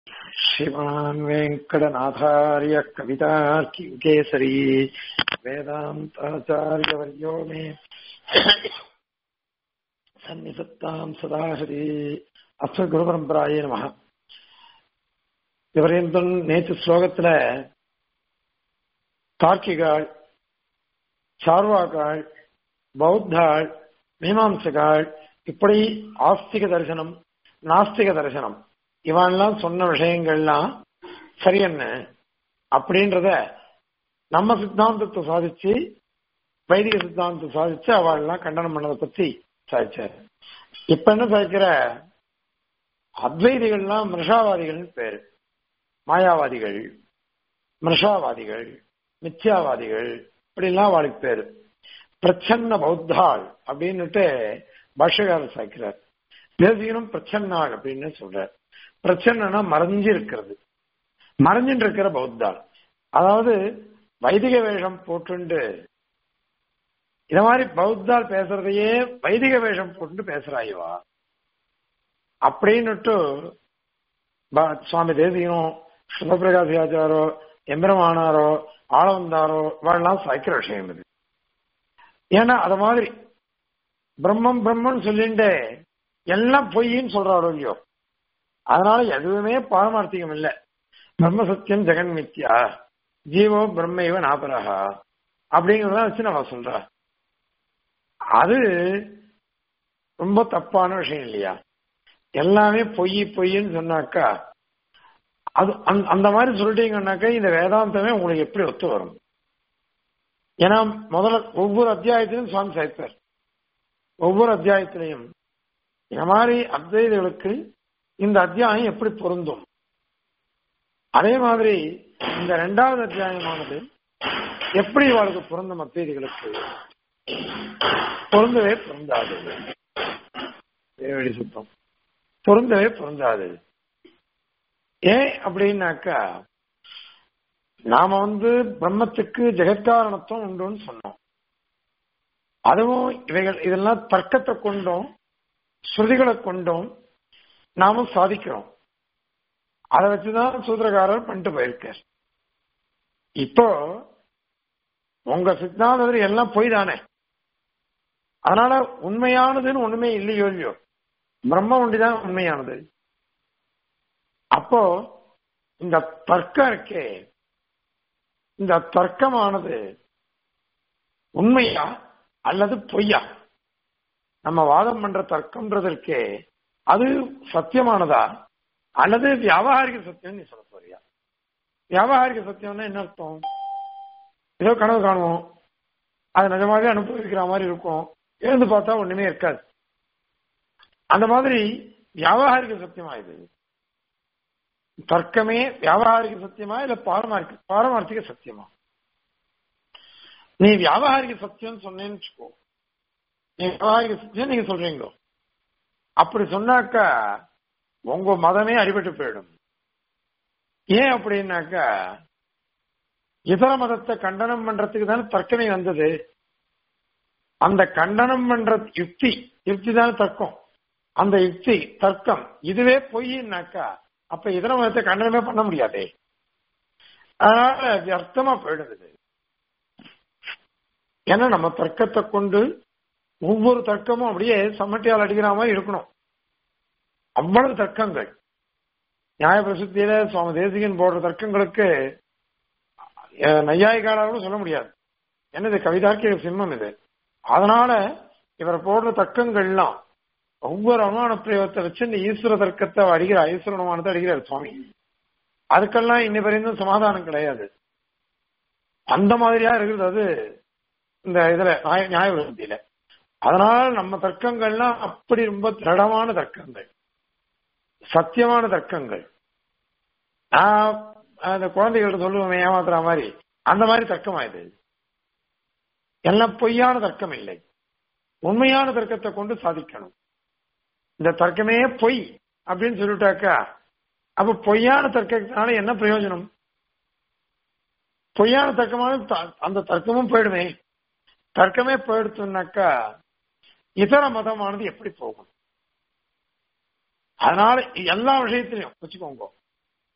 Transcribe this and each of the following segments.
श्रीमान् वेङ्कटनाथार्य कवितार्किकेसरी वेदान्ताचार्यवर्यो मे सन्निसत्ताम् सदा हरि அஸ்வகுருபரம்பராயே நம இவரேந்தன் நேற்று ஸ்லோகத்துல தார்க்கிகாள் சார்வாக்காள் பௌத்தாள் மீமாம்சகாள் இப்படி ஆஸ்திக தரிசனம் நாஸ்திக தரிசனம் இவன்லாம் சொன்ன விஷயங்கள்லாம் சரி என்ன அப்படின்றத நம்ம சித்தாந்தத்தை சாதிச்சு வைதிக சித்தாந்தத்தை சாதிச்சு அவள்லாம் கண்டனம் பண்ணதை பத்தி சாதிச்சாரு இப்ப என்ன சாதிக்கிற அத்வைதிகள்லாம் மிருஷாவாதிகள் பேரு மாயாவாதிகள் மிருஷாவாதிகள் மித்யாவாதிகள் இப்படிலாம் வாழிக்கு பேரு பிரச்சன்ன பௌத்தாள் அப்படின்னுட்டு பாஷகாரர் சாய்க்கிறார் தேசிகனும் பிரச்சன்னாள் அப்படின்னு சொல்றார் பிரச்சனைனா மறைஞ்சு இருக்கிறது மறைஞ்சின்னு இருக்கிற பௌத்தாள் அதாவது வைதிக வேஷம் போட்டுண்டு இத மாதிரி பௌத்தால் பேசுறதையே வைதிக வேஷம் போட்டு பேசுறாய்வா அப்படின்னுட்டு சுவாமி தேசிகனும் சிவபிரகாசியாச்சாரோ எம்பெருமானாரோ ஆளவந்தாரோ இவெல்லாம் சாய்க்கிற விஷயம் இது ஏன்னா அத மாதிரி பிரம்மம் பிரம்மன் சொல்லிட்டு எல்லாம் பொய்ன்னு சொல்றாரோ இல்லையோ அதனால எதுவுமே பாரமார்த்திகம் இல்லை பிரம்ம சத்தியம் ஜெகன் மித்யா ஜீவோ பிரம்மைவ நாபரகா அப்படிங்கிறத வச்சு நம்ம சொல்ற அது ரொம்ப தப்பான விஷயம் இல்லையா எல்லாமே பொய் பொய்ன்னு சொன்னாக்கா அது அந்த மாதிரி சொல்லிட்டீங்கன்னாக்கா இந்த வேதாந்தமே உங்களுக்கு எப்படி ஒத்து வரும் ஏன்னா முதல்ல ஒவ்வொரு அத்தியாயத்திலும் சுவாமி சாய்ப்பார் ஒவ்வொரு அத்தியாயத்திலையும் இந்த மாதிரி அத்வைதிகளுக்கு இந்த அத்தியாயம் எப்படி பொருந்தும் அதே மாதிரி இந்த ரெண்டாவது அத்தியாயமானது எப்படி இவாளுக்கு பொருந்தும் அத்வைதிகளுக்கு பொருந்தவே பொருந்தாது சுத்தம் பொருந்தவே பொருந்தாது ஏன் அப்படின்னாக்கா நாம வந்து பிரம்மத்துக்கு ஜெகத்காரணத்துவம் உண்டுன்னு சொன்னோம் அதுவும் இவைகள் இதெல்லாம் தர்க்கத்தை கொண்டும் ஸ்ருதிகளை கொண்டும் நாம சாதிக்கிறோம் அதை வச்சுதான் சூத்திரக்காரர் பண்ணிட்டு போயிருக்கார் இப்போ உங்க சித்தாந்தத்தில் எல்லாம் பொய் தானே அதனால உண்மையானதுன்னு ஒண்ணுமே இல்லையோ இல்லையோ பிரம்ம ஒண்டிதான் உண்மையானது அப்போ இந்த தர்க்கம் இருக்கே இந்த தர்க்கமானது உண்மையா அல்லது பொய்யா நம்ம வாதம் பண்ற தர்க்கம்ன்றதற்கே அது சத்தியமானதா அல்லது வியாபாரிக சத்தியம் நீ சொல்ல போறியா வியாபாரிக சத்தியம்னா என்ன அர்த்தம் ஏதோ கனவு காணுவோம் அது நிஜமாவே அனுபவிக்கிற மாதிரி இருக்கும் எழுந்து பார்த்தா ஒண்ணுமே இருக்காது அந்த மாதிரி வியாபாரிக சத்தியமா இது தர்க்கமே வியாபாரிக சத்தியமா இல்ல பாரமார்த்திக பாரமார்த்திக சத்தியமா நீ வியாபாரிக சத்தியம் சொன்னேன்னு வச்சுக்கோ நீ வியாபாரிக சத்தியம் நீங்க சொல்றீங்களோ அப்படி சொன்னாக்கா உங்க மதமே அடிபட்டு போயிடும் ஏன் அப்படின்னாக்கா இதர மதத்தை கண்டனம் பண்றதுக்கு தானே தர்க்கமே வந்தது அந்த கண்டனம் பண்ற யுக்தி யுக்தி தானே தர்க்கம் அந்த யுக்தி தர்க்கம் இதுவே பொய்னாக்கா அப்ப இதர மதத்தை கண்டனமே பண்ண முடியாதே அதனால வியர்த்தமா போயிடுது ஏன்னா நம்ம தர்க்கத்தை கொண்டு ஒவ்வொரு தர்க்கமும் அப்படியே சம்மட்டியால் அடிக்கிற மாதிரி இருக்கணும் அவ்வளவு தர்க்கங்கள் நியாய பிரசித்தியில சுவாமி தேசிகன் போடுற தர்க்கங்களுக்கு நையாயிகாலாலும் சொல்ல முடியாது என்னது கவிதார்க்கிய சிம்மம் இது அதனால இவர் போடுற தர்க்கங்கள்லாம் ஒவ்வொரு அனுமான பிரயோகத்தை வச்சு இந்த ஈஸ்வர தர்க்கத்தை அடிக்கிறார் ஈஸ்வர அனுமானத்தை அடிக்கிறார் சுவாமி அதுக்கெல்லாம் இன்னி வரையும் சமாதானம் கிடையாது அந்த மாதிரியா இருக்குது அது இந்த இதுல நியாய விருத்தியில அதனால நம்ம தர்க்கங்கள்லாம் அப்படி ரொம்ப திடமான தர்க்கங்கள் சத்தியமான தர்க்கங்கள் நான் அந்த குழந்தைகள்ட்ட சொல்லுவோமே ஏமாத்துற மாதிரி அந்த மாதிரி தர்க்கமா இது எல்லாம் பொய்யான தர்க்கம் இல்லை உண்மையான தர்க்கத்தை கொண்டு சாதிக்கணும் இந்த தர்க்கமே பொய் அப்படின்னு சொல்லிட்டாக்கா அப்ப பொய்யான தர்க்கத்தினால என்ன பிரயோஜனம் பொய்யான தர்க்கமான அந்த தர்க்கமும் போயிடுமே தர்க்கமே போயிடுச்சுனாக்கா இதர மதமானது எப்படி போகும் அதனால எல்லா விஷயத்திலையும் வச்சுக்கோங்க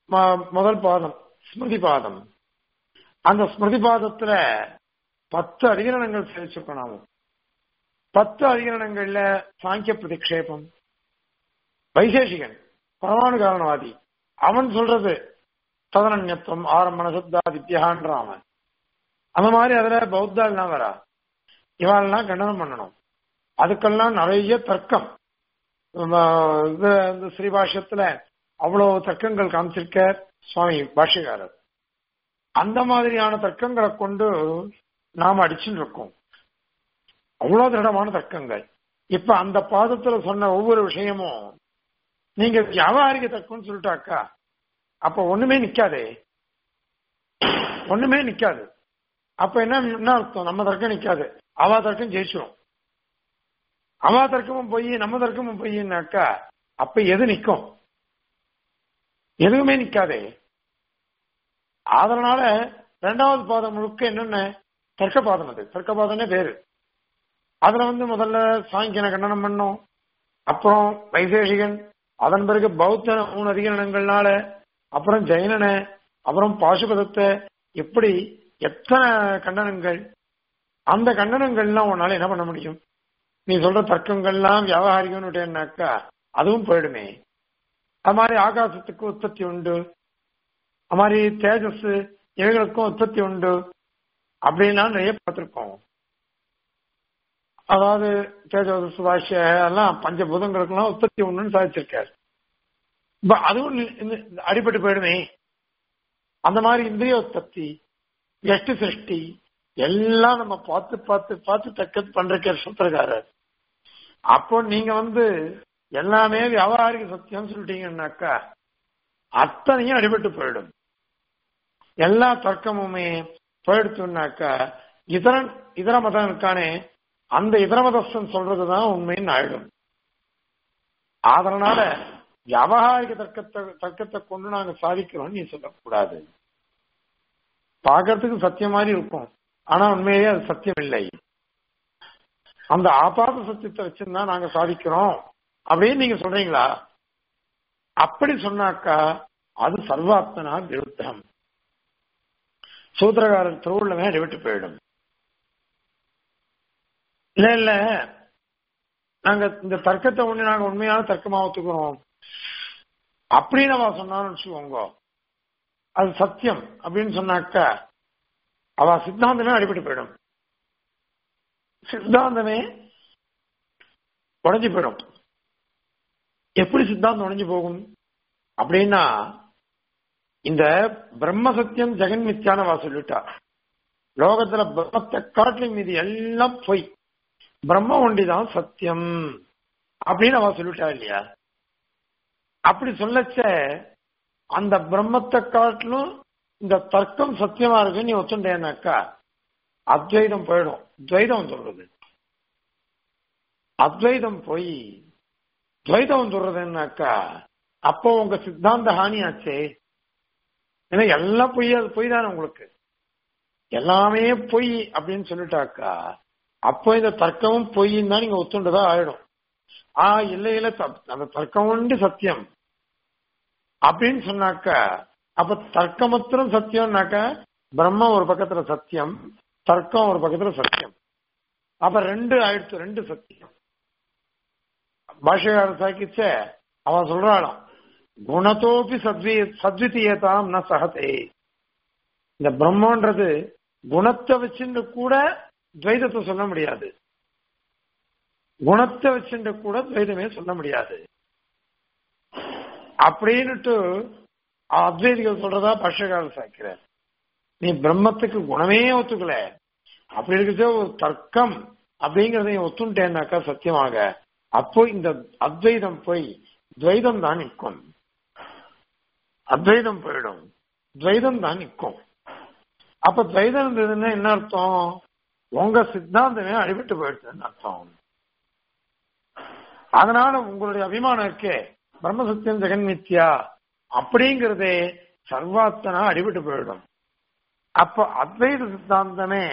ம- முதல் பாதம் ஸ்மிருதி பாதம் அந்த ஸ்மிருதி பாதத்துல பத்து அதிகரணங்கள் சேவிச்சிருக்கோம் நாம பத்து அதிகரணங்கள்ல சாங்கிய பிரதிக்ஷேபம் வைசேஷிகன் பரமாணு காரணவாதி அவன் சொல்றது ததனன்யத்துவம் ஆரம்பண சப்தா வித்யான்ற அவன் அந்த மாதிரி அதுல பௌத்தாள்லாம் வரா இவாளெல்லாம் கண்டனம் பண்ணணும் அதுக்கெல்லாம் நிறைய தர்க்கம் நம்ம இது இந்த ஸ்ரீபாஷ்யத்துல அவ்வளவு தர்க்கங்கள் காமிச்சிருக்க சுவாமி பாஷ்யக்காரர் அந்த மாதிரியான தர்க்கங்களை கொண்டு நாம அடிச்சுட்டு இருக்கோம் அவ்வளவு திருடமான தர்க்கங்கள் இப்ப அந்த பாதத்துல சொன்ன ஒவ்வொரு விஷயமும் நீங்க வியாபாரிக தர்க்கம்னு சொல்லிட்டாக்கா அப்ப ஒண்ணுமே நிக்காதே ஒண்ணுமே நிக்காது அப்ப என்ன என்ன அர்த்தம் நம்ம தர்க்கம் நிக்காது அவா தர்க்கம் ஜெயிச்சிடும் அவா தர்க்கமும் போய் நம்ம தர்க்கமும் பொய்னாக்கா அப்ப எது நிக்கும் எதுவுமே நிக்காதே அதனால ரெண்டாவது பாதம் முழுக்க என்னென்ன தர்க்க பாதம் அது தர்க்க பாதம்னே பேரு அதுல வந்து முதல்ல சாங்கியனை கண்டனம் பண்ணோம் அப்புறம் வைசேஷிகன் அதன் பிறகு பௌத்த மூணு அதிகரணங்கள்னால அப்புறம் ஜெயினனை அப்புறம் பாசுபதத்தை எப்படி எத்தனை கண்டனங்கள் அந்த கண்டனங்கள்லாம் உன்னால என்ன பண்ண முடியும் நீ சொல்ற தர்க்கங்கள்லாம் வியாபாரிகம்னுட்டேன்னாக்கா அதுவும் போயிடுமே அது மாதிரி ஆகாசத்துக்கு உற்பத்தி உண்டு அது மாதிரி தேஜஸ் இவைகளுக்கும் உற்பத்தி உண்டு அப்படின்லாம் நிறைய பார்த்திருக்கோம் அதாவது தேஜோத சுபாஷ எல்லாம் பஞ்சபூதங்களுக்கெல்லாம் உற்பத்தி உண்டுன்னு சாதிச்சிருக்காரு இப்ப அதுவும் நி- இந்த- அடிபட்டு போயிடுமே அந்த மாதிரி இந்திரிய உற்பத்தி எஷ்டி சிருஷ்டி எல்லாம் நம்ம பார்த்து பார்த்து பார்த்து தக்க பண்ற சூத்திரக்காரர் அப்போ நீங்க வந்து எல்லாமே வியாபாரிக சத்தியம் சொல்லிட்டீங்கன்னாக்கா அத்தனையும் அடிபட்டு போயிடும் எல்லா தர்க்கமுமே போயிடுச்சுன்னாக்கா இதரன் இதர மதம் இருக்கானே அந்த இதர மதஸ்தன் சொல்றதுதான் உண்மைன்னு ஆயிடும் அதனால வியாபாரிக தர்க்கத்தை தர்க்கத்தை கொண்டு நாங்க சாதிக்கிறோம்னு நீ சொல்லக்கூடாது பார்க்கறதுக்கு சத்தியம் மாதிரி இருக்கும் ஆனா உண்மையிலேயே அது சத்தியம் இல்லை அந்த ஆபாத சத்தியத்தை வச்சுதான் நாங்க சாதிக்கிறோம் அப்படின்னு நீங்க சொல்றீங்களா அப்படி சொன்னாக்கா அது சர்வாத்மனா விருத்தம் சூத்திரகாரர் திருவுள்ளமே அடிவிட்டு போயிடும் இல்ல இல்ல நாங்க இந்த தர்க்கத்தை ஒண்ணு நாங்க உண்மையான தர்க்கமா ஒத்துக்கிறோம் அப்படின்னு அவ சொன்னான்னு வச்சுக்கோங்க அது சத்தியம் அப்படின்னு சொன்னாக்கா அவ சித்தாந்தமே அடிபட்டு போயிடும் சித்தாந்தமே உடைஞ்சு போயிடும் எப்படி சித்தாந்தம் உடைஞ்சு போகும் அப்படின்னா இந்த பிரம்ம சத்தியம் ஜெகன் மித்யான அவ சொல்லிட்டா லோகத்துல பிரம்மத்தை காட்டிலும் மீது எல்லாம் பொய் பிரம்ம ஒண்டிதான் சத்தியம் அப்படின்னு அவ சொல்லிட்டா இல்லையா அப்படி சொல்லச்ச அந்த பிரம்மத்தை காட்டிலும் இந்த தர்க்கம் சத்தியமா இருக்கு நீ ஒத்துண்டேனாக்கா அத்வைதம் போயிடும் துவைதம் சொல்றது அத்வைதம் போய் துவைதம் சொல்றதுன்னாக்கா அப்போ உங்க சித்தாந்த ஹானி ஆச்சே ஏன்னா எல்லாம் பொய் அது பொய் தானே உங்களுக்கு எல்லாமே பொய் அப்படின்னு சொல்லிட்டாக்கா அப்போ இந்த தர்க்கமும் பொய்ன்னு தான் நீங்க ஒத்துண்டதா ஆயிடும் ஆ இல்ல இல்ல த- அந்த தர்க்கம் உண்டு சத்தியம் அப்படின்னு சொன்னாக்கா அப்ப தர்க்கமத்திரம் சத்தியம்னாக்கா பிரம்மம் ஒரு பக்கத்துல சத்தியம் தர்க்கம் ஒரு பக்கத்துல சத்தியம் அப்ப ரெண்டு ஆயிடுச்சு ரெண்டு சத்தியம் பாஷகார சாக்கிச்ச அவன் சொல்றாளாம் குணத்தோப்பி சத்வி சத்விதீயதாம் ந சகதே இந்த பிரம்மன்றது குணத்தை வச்சுட்டு கூட துவைதத்தை சொல்ல முடியாது குணத்தை வச்சுட்டு கூட துவைதமே சொல்ல முடியாது அப்படின்னுட்டு அத்வைதிகள் சொல்றதா பட்சகால சாய்க்கிறார் நீ பிரம்மத்துக்கு குணமே ஒத்துக்கல அப்படி இருக்கிற ஒரு தர்க்கம் அப்படிங்கறத நீ ஒத்துட்டேன்னாக்கா சத்தியமாக அப்போ இந்த அத்வைதம் போய் துவைதம் தான் நிற்கும் அத்வைதம் போயிடும் துவைதம் தான் நிற்கும் அப்ப துவைதம் இருந்ததுன்னா என்ன அர்த்தம் உங்க சித்தாந்தமே அடிபட்டு போயிடுச்சுன்னு அர்த்தம் அதனால உங்களுடைய அபிமானம் இருக்கே பிரம்ம சத்தியம் ஜெகன் மித்யா அப்படிங்கிறதே சர்வாத்தனா அடிபட்டு போயிடும் அப்ப அத்வைத சித்தாந்தமே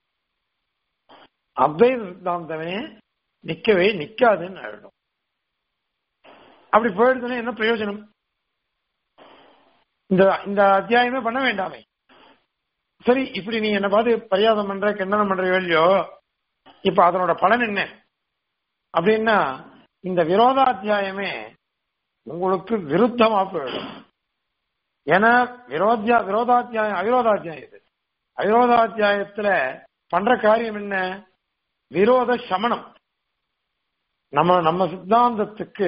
அத்வைத சித்தாந்தமே நிக்கவே நிக்காதுன்னு ஆயிடும் அப்படி போயிடுதுன்னா என்ன பிரயோஜனம் இந்த இந்த அத்தியாயமே பண்ண வேண்டாமே சரி இப்படி நீ என்ன பார்த்து பரியாதம் பண்ற கிண்ணனம் பண்ற இல்லையோ இப்ப அதனோட பலன் என்ன அப்படின்னா இந்த விரோதாத்தியாயமே உங்களுக்கு விருத்தமா போயிடும் ஏன்னா விரோத்தியா விரோதாத்தியாயம் அவிரோதாத்தியாயம் இது அவிரோதாத்தியாயத்துல பண்ற காரியம் என்ன விரோத சமணம் நம்ம நம்ம சித்தாந்தத்துக்கு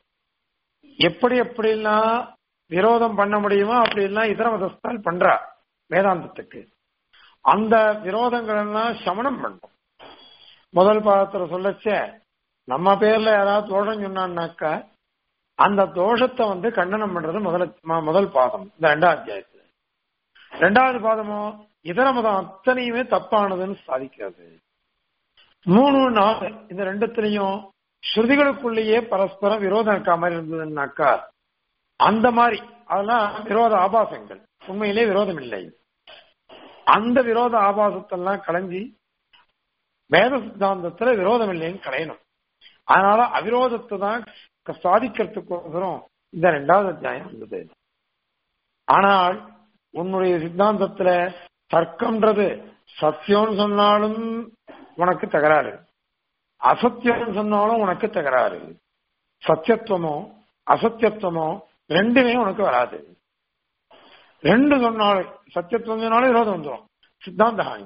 எப்படி எப்படிலாம் விரோதம் பண்ண முடியுமோ அப்படிலாம் இதர மதஸ்தால் பண்றா வேதாந்தத்துக்கு அந்த விரோதங்கள் எல்லாம் சமணம் பண்ணும் முதல் பாதத்துல சொல்லச்ச நம்ம பேர்ல யாராவது தோஷம் சொன்னான்னாக்கா அந்த தோஷத்தை வந்து கண்டனம் பண்றது முதல் முதல் பாதம் இந்த ரெண்டாவது அத்தியாயத்துல ரெண்டாவது பாதமோ இதர மதம் அத்தனையுமே தப்பானதுன்னு சாதிக்கிறது மூணு நாலு இந்த ரெண்டுத்திலையும் ஸ்ருதிகளுக்குள்ளேயே பரஸ்பரம் விரோதம் இருக்கா மாதிரி இருந்ததுன்னாக்கா அந்த மாதிரி அதெல்லாம் விரோத ஆபாசங்கள் உண்மையிலே விரோதம் இல்லை அந்த விரோத ஆபாசத்தெல்லாம் களைஞ்சி வேத சித்தாந்தத்துல விரோதம் இல்லைன்னு களையணும் அதனால அவிரோதத்தை தான் சாதிக்கிறதுக்கோசரம் இந்த ரெண்டாவது அத்தியாயம் இருந்தது ஆனால் உன்னுடைய சித்தாந்தத்துல தர்க்கம்ன்றது சத்தியம்னு சொன்னாலும் உனக்கு தகராறு அசத்தியம் சொன்னாலும் உனக்கு தகராறு சத்தியத்துவமோ அசத்தியத்துவமோ ரெண்டுமே உனக்கு வராது ரெண்டு சொன்னாலும் சத்தியத்துவம் சொன்னாலும் விரோதம் வந்துடும் சித்தாந்த ஹானி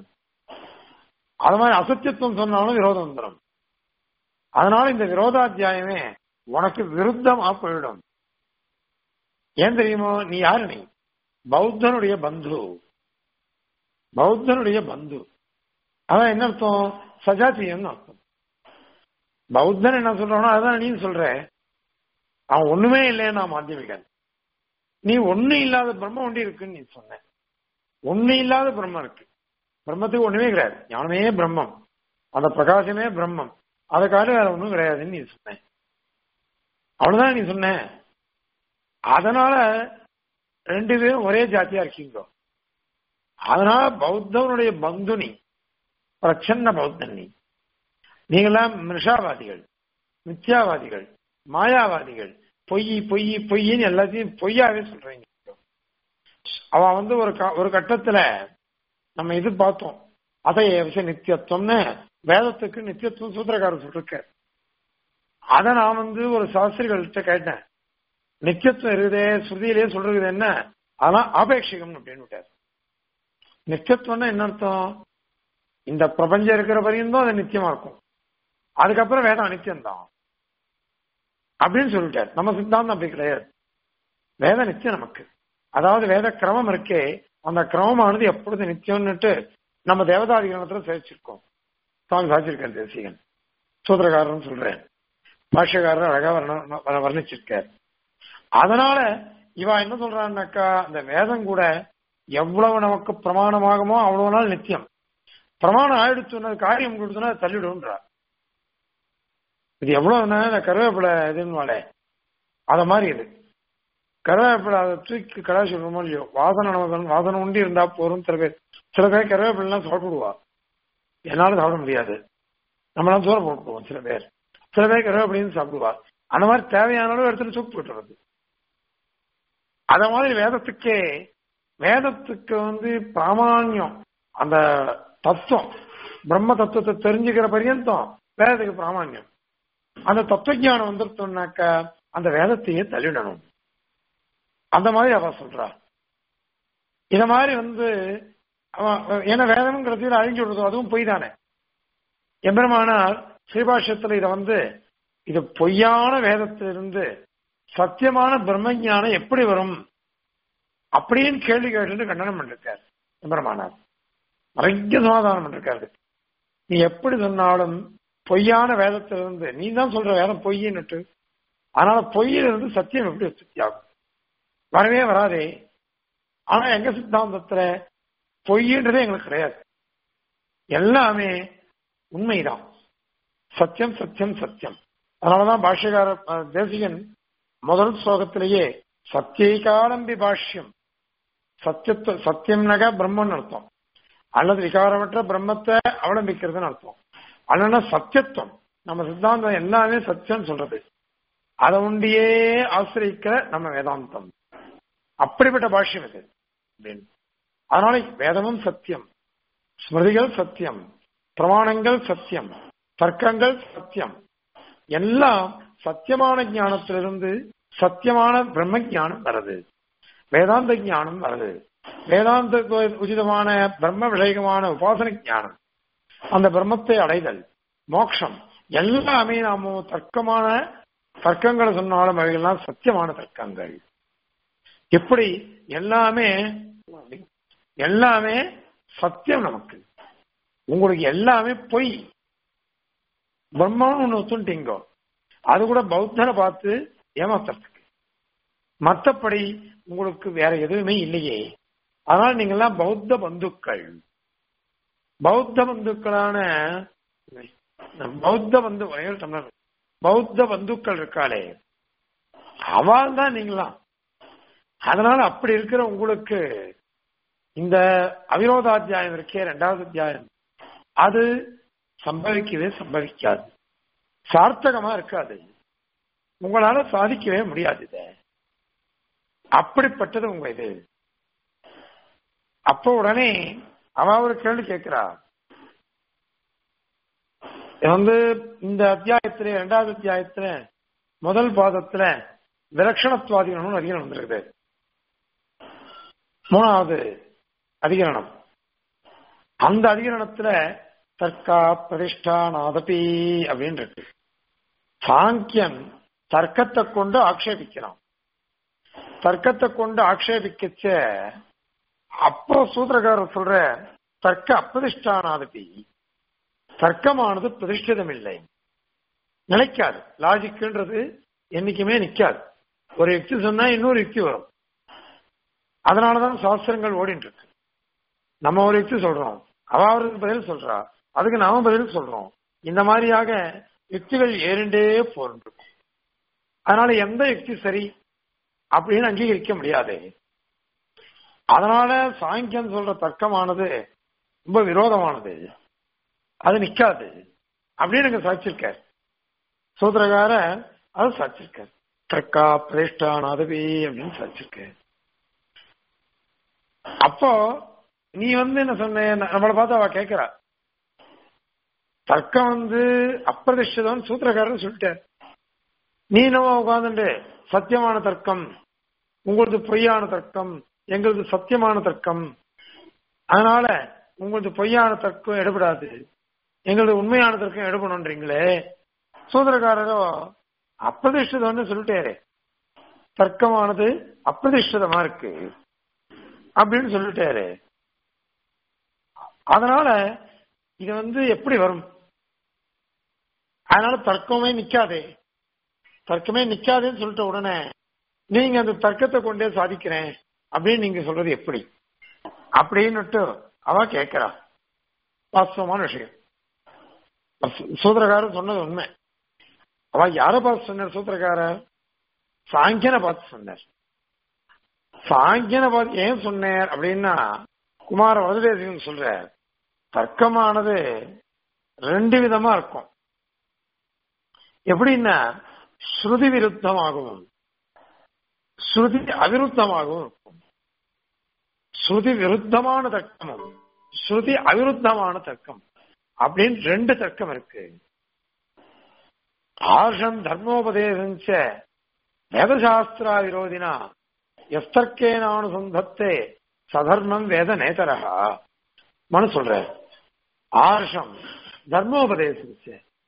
அது மாதிரி அசத்தியத்துவம் சொன்னாலும் விரோதம் வந்துடும் அதனால இந்த விரோதாத்தியாயமே உனக்கு விருத்தமா போயிடும் ஏன் தெரியுமோ நீ யாரு நீ பௌத்தனுடைய பந்து பௌத்தனுடைய பந்து அதான் என்ன அர்த்தம் சஜாத்தியம்னு அர்த்தம் பௌத்தன் என்ன சொல்றானோ அதான் நீ சொல்ற அவன் ஒண்ணுமே இல்லையா மாத்தியமிகன் நீ ஒண்ணு இல்லாத பிரம்மம் ஒண்டி இருக்குன்னு நீ சொன்ன ஒண்ணு இல்லாத பிரம்மம் இருக்கு பிரம்மத்துக்கு ஒண்ணுமே கிடையாது ஞானமே பிரம்மம் அந்த பிரகாசமே பிரம்மம் அதுக்காக வேற ஒண்ணும் கிடையாதுன்னு நீ சொன்ன அவ்வளவுதான் நீ சொன்ன அதனால ரெண்டு பேரும் ஒரே ஜாத்தியா இருக்கீங்க அதனால பௌத்தவனுடைய பந்து நீ பிரச்சன்ன பௌத்தன் நீ நீங்களாம் மிருஷாவாதிகள் மித்யாவாதிகள் மாயாவாதிகள் பொய் பொய் பொய்ன்னு எல்லாத்தையும் பொய்யாவே சொல்றீங்க அவன் வந்து ஒரு ஒரு கட்டத்துல நம்ம இது பார்த்தோம் அதை விஷய நித்தியத்துவம்னு வேதத்துக்கு நித்தியத்துவம் சூத்திரக்காரர் சொல்லிருக்க அத நான் வந்து ஒரு சாஸ்திரிகள்கிட்ட கேட்டேன் நித்தியத்துவம் இருக்குதே ஸ்ருதியிலே சொல்றது என்ன அதான் ஆபேட்சிகம் அப்படின்னு விட்டார் நித்தியத்துவம்னா என்ன அர்த்தம் இந்த பிரபஞ்சம் இருக்கிற வரையும் தான் அது நித்தியமா இருக்கும் அதுக்கப்புறம் வேதம் அனித்தியம் தான் அப்படின்னு சொல்லிட்டார் நம்ம சித்தாந்தம் அப்படி கிடையாது வேத நித்தியம் நமக்கு அதாவது வேத கிரமம் இருக்கே அந்த கிரமமானது எப்பொழுது நித்தியம்னுட்டு நம்ம தேவதாதிகரணத்துல சேர்ச்சிருக்கோம் சுவாமி சாச்சிருக்கார் தேசிகன் சூத்திரக்காரன் சொல்றேன் பாஷ்யக்காரர் அழகா வர்ண வர்ணிச்சிருக்கார் அதனால இவா என்ன சொல்றான்னாக்கா அந்த வேதம் கூட எவ்வளவு நமக்கு பிரமாணமாகுமோ அவ்வளவு நாள் நித்தியம் பிரமாணம் ஆயிடுச்சுன்னா காரியம் கொடுத்தனா தள்ளிடும்ன்றா இது எவ்வளவு இந்த கருவேப்பிலை இதுன்னு அத மாதிரி இது கருவேப்பிலை அதை தூக்கி கடை சொல்றோமோ இல்லையோ வாசனை நமக்கு வாசனை உண்டி இருந்தா போறோம் சில பேர் சில பேர் கருவேப்பிலாம் சாப்பிடுவா என்னால சாப்பிட முடியாது நம்மளாம் தூரம் போட்டுருவோம் சில பேர் சில பேர் கருவேப்பிலையும் சாப்பிடுவா அந்த மாதிரி தேவையான அளவு எடுத்துட்டு சூப்பு போட்டுறது அத மாதிரி வேதத்துக்கே வேதத்துக்கு வந்து பிராமான்யம் அந்த தத்துவம் பிரம்ம தத்துவத்தை தெரிஞ்சுக்கிற பரியந்தம் வேதத்துக்கு பிராமான்யம் அந்த தத்துவஜானம் வந்துருத்தோம்னாக்கா அந்த வேதத்தையே தள்ளிடணும் அந்த மாதிரி அவ சொல்றா இத மாதிரி வந்து அவன் ஏன்னா வேதம்ங்கிறது அழிஞ்சு விடுறதோ அதுவும் பொய் தானே எம்பெருமானார் ஸ்ரீபாஷ்யத்துல இத வந்து இது பொய்யான வேதத்திலிருந்து சத்தியமான பிரம்மஞானம் எப்படி வரும் அப்படின்னு கேள்வி கேட்டு கண்டனம் பண்ணிருக்கார் எம்பெருமானார் நிறைய சமாதானம் பண்ணிருக்காரு நீ எப்படி சொன்னாலும் பொய்யான வேதத்திலிருந்து நீ தான் சொல்ற வேதம் பொய்ன்னுட்டு அதனால பொய்யிலிருந்து சத்தியம் எப்படி உற்பத்தி ஆகும் வரவே வராதே ஆனா எங்க சித்தாந்தத்துல பொய்ன்றதே எங்களுக்கு கிடையாது எல்லாமே உண்மைதான் சத்தியம் சத்தியம் சத்தியம் அதனாலதான் பாஷ்யக்கார தேசிகன் முதல் ஸ்லோகத்திலேயே சத்தியகாலம்பி பாஷ்யம் சத்தியத்துவ சத்தியம்னாக்கா பிரம்மன் அர்த்தம் அல்லது விகாரமற்ற பிரம்மத்தை அவலம்பிக்கிறதுன்னு அர்த்தம் அல்லனா சத்தியத்துவம் நம்ம சித்தாந்தம் எல்லாமே சத்தியம் சொல்றது அதை உண்டியே ஆசிரியிக்கிற நம்ம வேதாந்தம் அப்படிப்பட்ட பாஷ்யம் இது அப்படின்னு அதனால வேதமும் சத்தியம் ஸ்மிருதிகள் சத்தியம் பிரமாணங்கள் சத்தியம் தர்க்கங்கள் சத்தியம் எல்லாம் சத்தியமான ஞானத்திலிருந்து சத்தியமான பிரம்ம ஞானம் வருது வேதாந்த ஞானம் வருது வேதாந்த உச்சிதமான பிரம்ம விஷயமான உபாசன ஞானம் அந்த பிரம்மத்தை அடைதல் மோட்சம் எல்லாமே நாம தர்க்கமான தர்க்கங்களை சொன்னாலும் அவைகள்லாம் சத்தியமான தர்க்கங்கள் எப்படி எல்லாமே எல்லாமே சத்தியம் நமக்கு உங்களுக்கு எல்லாமே பொய் பிரம்மான்னு ஒண்ணு ஒத்துட்டீங்க அது கூட பௌத்தனை பார்த்து ஏமாத்துறதுக்கு மற்றபடி உங்களுக்கு வேற எதுவுமே இல்லையே அதனால நீங்கெல்லாம் பௌத்த பந்துக்கள் பௌத்த பந்துக்களான பௌத்த பந்து ஒரே ஒரு டம்ளர் பௌத்த பந்துக்கள் இருக்காளே அவள் தான் நீங்களாம் அதனால அப்படி இருக்கிற உங்களுக்கு இந்த அவிரோதாத்தியாயம் இருக்கே ரெண்டாவது அத்தியாயம் அது சம்பவிக்கவே சம்பவிக்காது சார்த்தகமா இருக்காது உங்களால சாதிக்கவே முடியாது இத அப்படிப்பட்டது உங்க இது அப்போ உடனே அவ ஒரு கேள்வி கேட்கிறா வந்து இந்த அத்தியாயத்திலே இரண்டாவது அத்தியாயத்துல முதல் பாதத்துல விலட்சணத்துவாதிகரணம் அதிகரணம் வந்திருக்குது மூணாவது அதிகரணம் அந்த அதிகரணத்துல தர்க்கா பிரதிஷ்டானாதபி அப்படின்னு இருக்கு சாங்கியன் தர்க்கத்தை கொண்டு ஆக்ஷேபிக்கிறான் தர்க்கத்தை கொண்டு ஆக்ஷேபிக்கச்ச அப்புறம் சூத்திரக்காரர் சொல்ற தர்க்க அப்பிரதிஷ்டானாதபி தர்க்கமானது பிரதிஷ்டிதம் இல்லை நிலைக்காது லாஜிக்ன்றது என்னைக்குமே நிக்காது ஒரு யுக்தி சொன்னா இன்னொரு யுக்தி வரும் அதனாலதான் சாஸ்திரங்கள் ஓடிட்டு இருக்கு நம்ம ஒரு யுக்தி சொல்றோம் அவ அவருக்கு பதில் சொல்றா அதுக்கு நாம பதில் சொல்றோம் இந்த மாதிரியாக யுக்திகள் ஏறிண்டே போயிருக்கும் அதனால எந்த யுக்தி சரி அப்படின்னு அங்கீகரிக்க முடியாது அதனால சாங்கியம் சொல்ற தர்க்கமானது ரொம்ப விரோதமானது அது நிக்காது அப்படின்னு எனக்கு சாட்சிருக்கார் சூத்திரகார அது சாட்சிருக்கார் தர்க்கா பிரதிஷ்டான் அதுவே அப்படின்னு சாட்சிருக்கார் அப்போ நீ வந்து என்ன சொன்ன நம்மளை பார்த்து அவ கேட்கிறா தர்க்கம் வந்து அப்பிரதிஷ்டிதம் சூத்திரக்காரன் சொல்லிட்டார் நீ நம்ம உட்காந்துட்டு சத்தியமான தர்க்கம் உங்களது பொய்யான தர்க்கம் எங்களது சத்தியமான தர்க்கம் அதனால உங்களது பொய்யான தர்க்கம் எடுபடாது எங்களது உண்மையான தர்க்கம் எடுபடணுன்றீங்களே சூத்திரக்காரரோ அப்பிரதிஷ்டிதம்னு சொல்லிட்டாரு தர்க்கமானது அப்பிரதிஷ்டிதமா இருக்கு அப்படின்னு சொல்லிட்டாரு அதனால இது வந்து எப்படி வரும் அதனால தர்க்கமே நிக்காதே தர்க்கமே நிக்காதேன்னு சொல்லிட்ட உடனே நீங்க அந்த தர்க்கத்தை கொண்டே சாதிக்கிறேன் அப்படின்னு நீங்க சொல்றது எப்படி அப்படின்னுட்டு அவ கேட்கிறா வாஸ்தவமான விஷயம் சூத்திரக்காரர் சொன்னது உண்மை அவ யார பார்த்து சொன்னார் சூத்திரக்காரர் சாங்கியனை பார்த்து சொன்னார் சாங்கியனை பார்த்து ஏன் சொன்னார் அப்படின்னா குமார வரதேசிகன் சொல்ற தர்க்கமானது ரெண்டு விதமா இருக்கும் எப்படின்னா ஸ்ருதி விருத்தமாகவும் ஸ்ருதி அவிருத்தமாகவும் இருக்கும் ஸ்ருதி விருத்தமான தர்க்கமும் ஸ்ருதி அவிருத்தமான தர்க்கம் அப்படின்னு ரெண்டு தர்க்கம் இருக்கு ஆர்ஷம் தர்மோபதேசஞ்ச வேதசாஸ்திரா விரோதினா எஸ்தர்க்கேனானுசந்தத்தே சதர்மம் வேத நேதரகா மனு சொல்ற ஆர்ஷம் தர்மோபதேசஞ்ச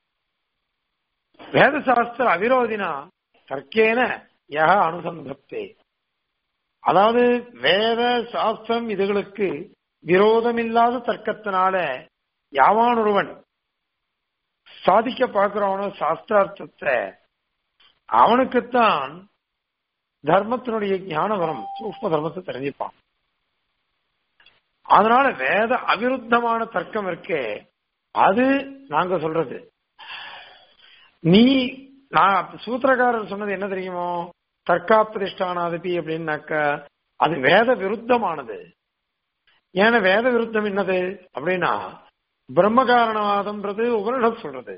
வேதசாஸ்திர அவிரோதினா தர்க்கேன யக அனுசந்தத்தே அதாவது வேத சாஸ்திரம் இதுகளுக்கு விரோதமில்லாத தர்க்கத்தினால யாவான் ஒருவன் சாதிக்க பார்க்கிறவனோ சாஸ்திரார்த்தத்தை அவனுக்குத்தான் தர்மத்தினுடைய ஞானம் வரும் சூக்ம தர்மத்தை தெரிஞ்சுப்பான் அதனால வேத அவிருத்தமான தர்க்கம் இருக்கே அது நாங்க சொல்றது நீ நான் சூத்திரக்காரர் சொன்னது என்ன தெரியுமோ தர்க்கா பிரதிஷ்டானாதிபி அப்படின்னாக்க அது வேத விருத்தமானது ஏன்னா வேத விருத்தம் என்னது அப்படின்னா பிரம்ம காரணவாதம்ன்றது உபனிடம் சொல்றது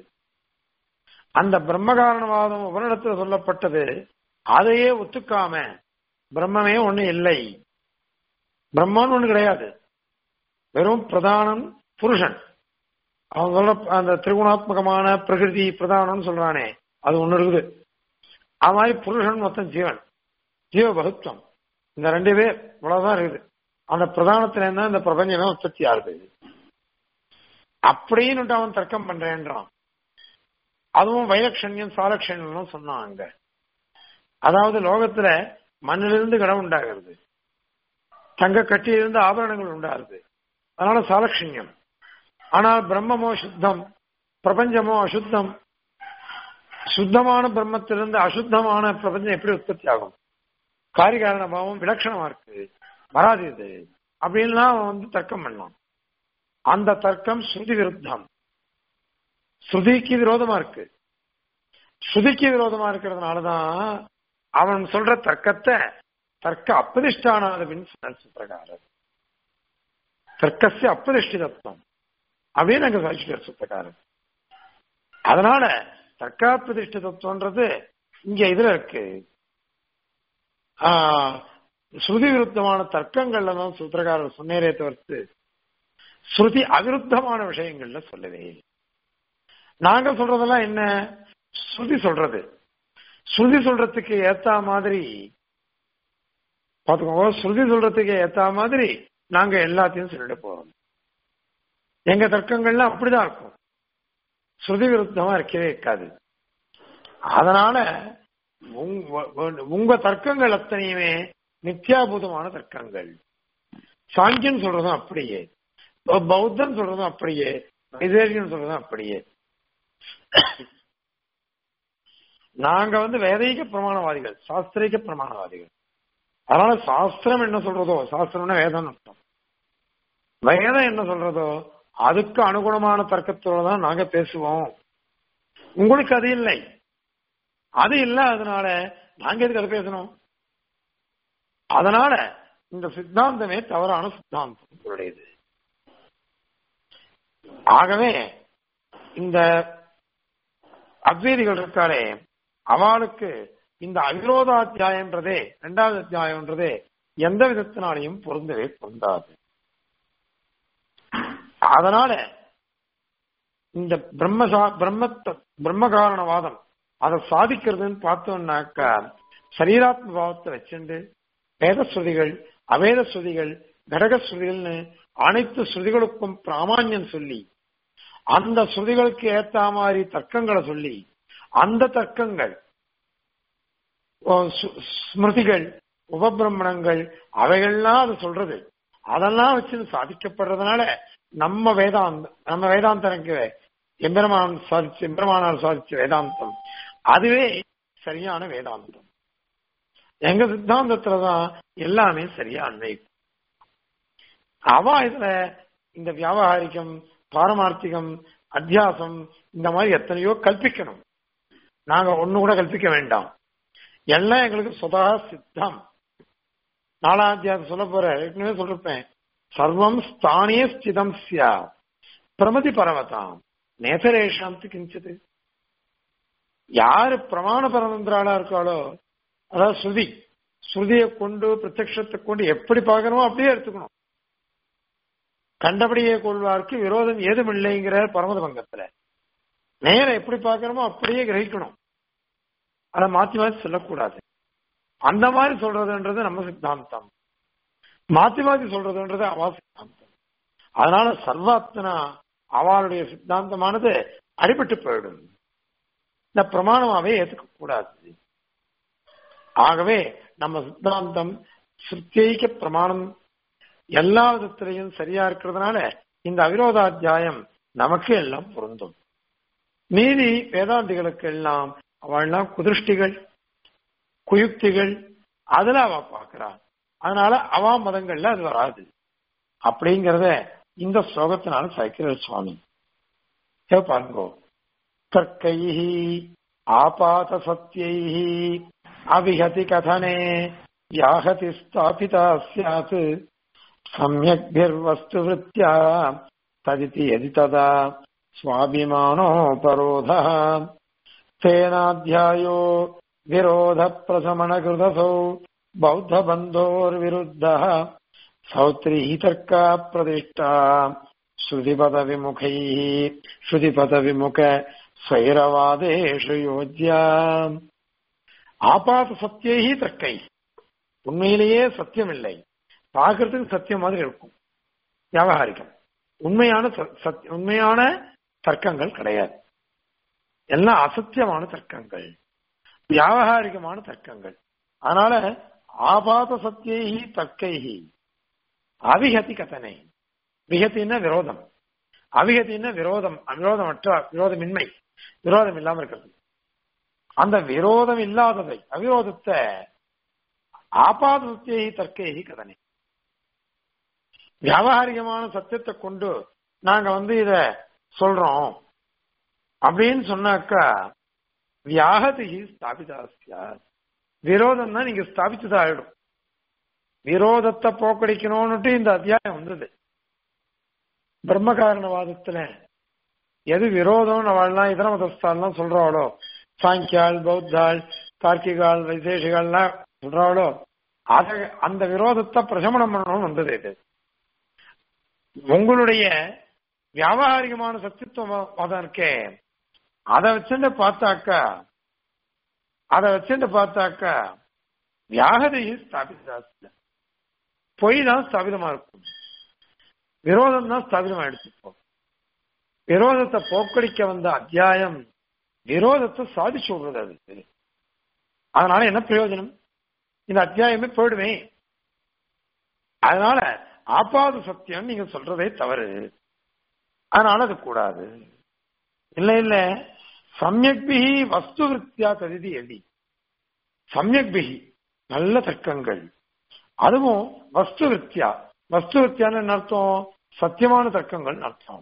அந்த பிரம்ம காரணவாதம் உபனிடத்துல சொல்லப்பட்டது அதையே ஒத்துக்காம பிரம்மமே ஒண்ணு இல்லை பிரம்மான்னு ஒண்ணு கிடையாது வெறும் பிரதானம் புருஷன் அவன் சொல்ற அந்த திரிகுணாத்மகமான பிரகிருதி பிரதானம்னு சொல்றானே அது ஒண்ணு இருக்குது அது மாதிரி புருஷன் மொத்தம் ஜீவன் ஜீவ பகுத்வம் இந்த ரெண்டு பேர் இவ்வளவுதான் இருக்குது அந்த பிரதானத்துல இருந்தா இந்த பிரபஞ்சமே உற்பத்தி ஆகுது அப்படின்னு அவன் தர்க்கம் பண்றேன்றான் அதுவும் வைலட்சண்யம் சாலட்சண்யம் சொன்னான் அங்க அதாவது லோகத்துல மண்ணிலிருந்து கடம் உண்டாகிறது தங்க கட்டியிலிருந்து ஆபரணங்கள் உண்டாகுது அதனால சாலட்சண்யம் ஆனால் பிரம்மமோ சுத்தம் பிரபஞ்சமோ அசுத்தம் சுத்தமான பிரம்மத்திலிருந்து அசுத்தமான பிரபஞ்சம் எப்படி உற்பத்தி ஆகும் காரிகாரண பாவம் விலட்சணமா இருக்கு வராது இது அப்படின்லாம் அவன் வந்து தர்க்கம் பண்ணான் அந்த தர்க்கம் ஸ்ருதி விருத்தம் ஸ்ருதிக்கு விரோதமா இருக்கு ஸ்ருதிக்கு விரோதமா இருக்கிறதுனாலதான் அவன் சொல்ற தர்க்கத்தை தர்க்க அப்பதிஷ்டானாதவின் சுத்திரகாரர் தர்க்கசிய அப்பதிஷ்டி தத்துவம் அப்படின்னு அங்க சாட்சியார் சுத்தக்காரர் அதனால தர்க்காப்பதிஷ்ட தத்துவன்றது இங்க இதுல இருக்கு ஸ்ருதி விருத்தமான தர்க்கங்கள்ல தான் சூத்திரக்காரர் சொன்னேரே தவிர்த்து ஸ்ருதி அவிருத்தமான விஷயங்கள்ல சொல்லவே நாங்க சொல்றதெல்லாம் என்ன ஸ்ருதி சொல்றது ஸ்ருதி சொல்றதுக்கு ஏத்த மாதிரி பாத்துக்கோங்க ஸ்ருதி சொல்றதுக்கு ஏத்த மாதிரி நாங்க எல்லாத்தையும் சொல்லிட்டு போறோம் எங்க தர்க்கங்கள்லாம் அப்படிதான் இருக்கும் ஸ்ருதி விருத்தமா இருக்கவே இருக்காது அதனால உங்க தர்க்கங்கள் அத்தனையுமே நித்தியாபூதமான தர்க்கங்கள் சாங்கியன் சொல்றதும் அப்படியே பௌத்தன் சொல்றதும் அப்படியே வைதேரியன் சொல்றதும் அப்படியே நாங்க வந்து வேதைக பிரமாணவாதிகள் சாஸ்திரிக பிரமாணவாதிகள் அதனால சாஸ்திரம் என்ன சொல்றதோ சாஸ்திரம்னா வேதம் அர்த்தம் வேதம் என்ன சொல்றதோ அதுக்கு அனுகுணமான தர்க்கத்தோட தான் நாங்க பேசுவோம் உங்களுக்கு அது இல்லை அது இல்ல அதனால நாங்க எதுக்கு அதை பேசணும் அதனால இந்த சித்தாந்தமே தவறான சித்தாந்தம் உங்களுடையது ஆகவே இந்த அத்வைதிகள் இருக்காளே அவளுக்கு இந்த அவிரோதாத்தியாயன்றதே இரண்டாவது அத்தியாயம்ன்றதே எந்த விதத்தினாலையும் பொருந்தவே பொருந்தாது அதனால இந்த பிரம்மசா பிரம்ம பிரம்மகாரணவாதம் அதை சாதிக்கிறதுன்னு பார்த்தோம்னாக்கா சரீராத்ம பாவத்தை வச்சுண்டு வேத ஸ்ருதிகள் அவேத ஸ்ருதிகள் கடக ஸ்ருதிகள்னு அனைத்து ஸ்ருதிகளுக்கும் பிராமான்யம் சொல்லி அந்த ஸ்ருதிகளுக்கு ஏத்த மாதிரி தர்க்கங்களை சொல்லி அந்த தர்க்கங்கள் ஸ்மிருதிகள் உபபிரமணங்கள் அவைகள்லாம் அது சொல்றது அதெல்லாம் வச்சு சாதிக்கப்படுறதுனால நம்ம வேதாந்தம் நம்ம வேதாந்தனுக்கு எம்பெருமான் சாதிச்சு எம்பெருமானால் சாதிச்ச வேதாந்தம் அதுவே சரியான வேதாந்தம் எங்க சித்தாந்தத்துலதான் எல்லாமே சரியா அன்வைக்கும் அவ இதுல இந்த வியாபாரிகம் பாரமார்த்திகம் அத்தியாசம் இந்த மாதிரி எத்தனையோ கல்பிக்கணும் நாங்க ஒண்ணு கூட கல்பிக்க வேண்டாம் எல்லாம் எங்களுக்கு சுதா சித்தம் நாலாம் அத்தியாயம் சொல்ல போற ஏற்கனவே சொல்லிருப்பேன் சர்வம் ஸ்தானிய ஸ்திதம் சியா பிரமதி பரவதாம் நேசரேஷாந்தி கிஞ்சிது யாரு பிரமாண பரமந்திராளா இருக்காளோ அதாவது ஸ்ருதி ஸ்ருதியை கொண்டு பிரத்யத்தை கொண்டு எப்படி பார்க்கணுமோ அப்படியே எடுத்துக்கணும் கண்டபடியே கொள்வார்க்கு விரோதம் ஏதும் இல்லைங்கிற பரமத பங்கத்துல நேரம் எப்படி பார்க்கணுமோ அப்படியே கிரகிக்கணும் அதை மாத்தி மாத்தி சொல்லக்கூடாது அந்த மாதிரி சொல்றதுன்றது நம்ம சித்தாந்தம் மாத்தி மாத்தி சொல்றதுன்றது அவா சித்தாந்தம் அதனால சர்வாத்மனா அவளுடைய சித்தாந்தமானது அடிபட்டு போயிடும் இந்த பிரமாணமாவே ஏத்துக்க கூடாது ஆகவே நம்ம சித்தாந்தம் சித்தியைக்க பிரமாணம் எல்லா விதத்திலையும் சரியா இருக்கிறதுனால இந்த அவிரோதாத்தியாயம் நமக்கு எல்லாம் பொருந்தும் மீதி வேதாந்திகளுக்கு எல்லாம் அவள்லாம் குதிருஷ்டிகள் குயுக்திகள் அதுல அவ பாக்குறா அதனால அவா மதங்கள்ல அது வராது அப்படிங்கறத இந்த ஸ்லோகத்தினால சைக்கிர சுவாமி பாருங்கோ தர்க்கை ஆபாத சத்தியை அவிஹதி கதனே வியாஹதி ஸ்தாபிதா சியாத் சமயக்பிர்வஸ்து விருத்தியா ததிதி எதி ததா स्वाभिमानोपरोधः तेनाध्यायो विरोधप्रशमनकृतसौ பௌத்த பந்தோர் விருத்த சௌத்ரி தர்க்கா பிரதிஷ்டா ஸ்ருதிபத விமுகை ஸ்ருதிபத விமுக ஸ்வைரவாதேஷு யோஜ்யா ஆபாத சத்தியி தர்க்கை உண்மையிலேயே சத்தியம் இல்லை பார்க்கறதுக்கு சத்தியம் மாதிரி இருக்கும் வியாபகாரிகம் உண்மையான சத் உண்மையான தர்க்கங்கள் கிடையாது எல்லாம் அசத்தியமான தர்க்கங்கள் வியாபகாரிகமான தர்க்கங்கள் அதனால ஆபாத சத்தியி தர்க்கைஹி அவிகதி கதனை விகத்தின்னா விரோதம் அவிகத்தின்னா விரோதம் அவிரோதமற்ற விரோதமின்மை விரோதம் இல்லாம இருக்கிறது அந்த விரோதம் இல்லாததை அவிரோதத்தை ஆபாத சத்தியி தர்க்கைஹி கதனை வியாபாரிகமான சத்தியத்தை கொண்டு நாங்க வந்து இத சொல்றோம் அப்படின்னு சொன்னாக்கா வியாகதி ஸ்தாபிதாசியா விரோதம் தான் நீங்க ஸ்தாபிச்சதா ஆயிடும் விரோதத்தை போக்கடிக்கணும்னுட்டு இந்த அத்தியாயம் வந்தது பிரம்ம காரணவாதத்துல எது விரோதம் அவள்லாம் இதர மதஸ்தால்லாம் சொல்றாளோ சாங்கியால் பௌத்தாள் தார்க்கிகால் வைசேஷிகள்லாம் சொல்றாளோ அத அந்த விரோதத்தை பிரசமனம் பண்ணணும்னு வந்தது இது உங்களுடைய வியாபாரிகமான சத்தியத்துவம் இருக்கே அதை வச்சுட்டு பார்த்தாக்கா அதை வச்சுட்டு பார்த்தாக்கா வியாகதையை ஸ்தாபிதாசில பொய் தான் ஸ்தாபிதமா இருக்கும் விரோதம் தான் ஸ்தாபிதமா எடுத்துப்போம் விரோதத்தை போக்கடிக்க வந்த அத்தியாயம் விரோதத்தை சாதிச்சு விடுறது அது அதனால என்ன பிரயோஜனம் இந்த அத்தியாயமே போயிடுமே அதனால ஆபாத சத்தியம் நீங்க சொல்றதே தவறு அதனால அது கூடாது இல்ல இல்ல சமயக் பிகி வஸ்து விருத்தியா தகுதி எதி சமயக் பிகி நல்ல தர்க்கங்கள் அதுவும் வஸ்து விருத்தியா வஸ்து விருத்தியான என்ன அர்த்தம் சத்தியமான தர்க்கங்கள் அர்த்தம்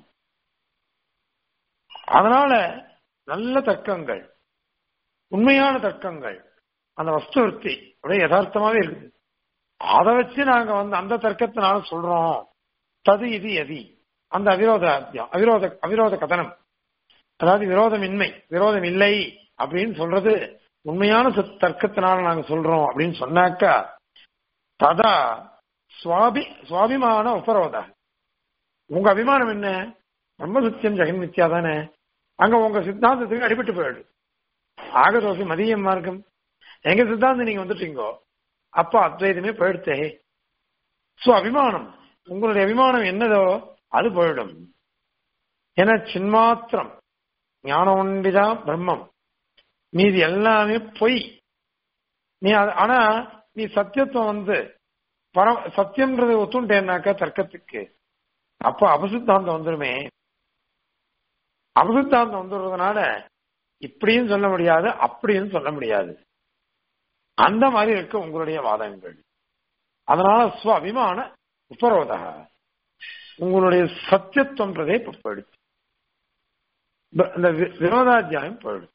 அதனால நல்ல தர்க்கங்கள் உண்மையான தர்க்கங்கள் அந்த வஸ்து விருத்தி அப்படியே யதார்த்தமாவே இருக்குது அதை வச்சு நாங்க வந்து அந்த தர்க்கத்தினால சொல்றோம் தது இது எதி அந்த அவிரோத அவிரோத அவிரோத கதனம் அதாவது விரோதமின்மை விரோதம் இல்லை அப்படின்னு சொல்றது உண்மையான தர்க்கத்தினால நாங்க சொல்றோம் அப்படின்னு சொன்னாக்கா ததா சுவாபி சுவாபிமான உபரோத உங்க அபிமானம் என்ன பிரம்ம சத்தியம் ஜெகன் மித்யா தானே அங்க உங்க சித்தாந்தத்துக்கு அடிபட்டு போயிடு ஆகதோசி மதிய மார்க்கம் எங்க சித்தாந்தம் நீங்க வந்துட்டீங்கோ அப்ப அத்வைதமே போயிடுத்தே சோ அபிமானம் உங்களுடைய அபிமானம் என்னதோ அது போயிடும் ஏன்னா சின்மாத்திரம் ஞானம் ஒன்றிதான் பிரம்மம் மீதி எல்லாமே பொய் நீ ஆனா நீ சத்தியத்துவம் வந்து பர சத்தியம்ன்றது ஒத்துண்டேன்னாக்கா தர்க்கத்துக்கு அப்ப அபசித்தாந்தம் வந்துருமே அபசித்தாந்தம் வந்துடுறதுனால இப்படியும் சொல்ல முடியாது அப்படியும் சொல்ல முடியாது அந்த மாதிரி இருக்க உங்களுடைய வாதங்கள் அதனால ஸ்வ அபிமான உபரோதக உங்களுடைய சத்தியத்துவன்றதே இப்ப போயிடுச்சு இந்த விரோதாத்தியாயம் போயிடுச்சு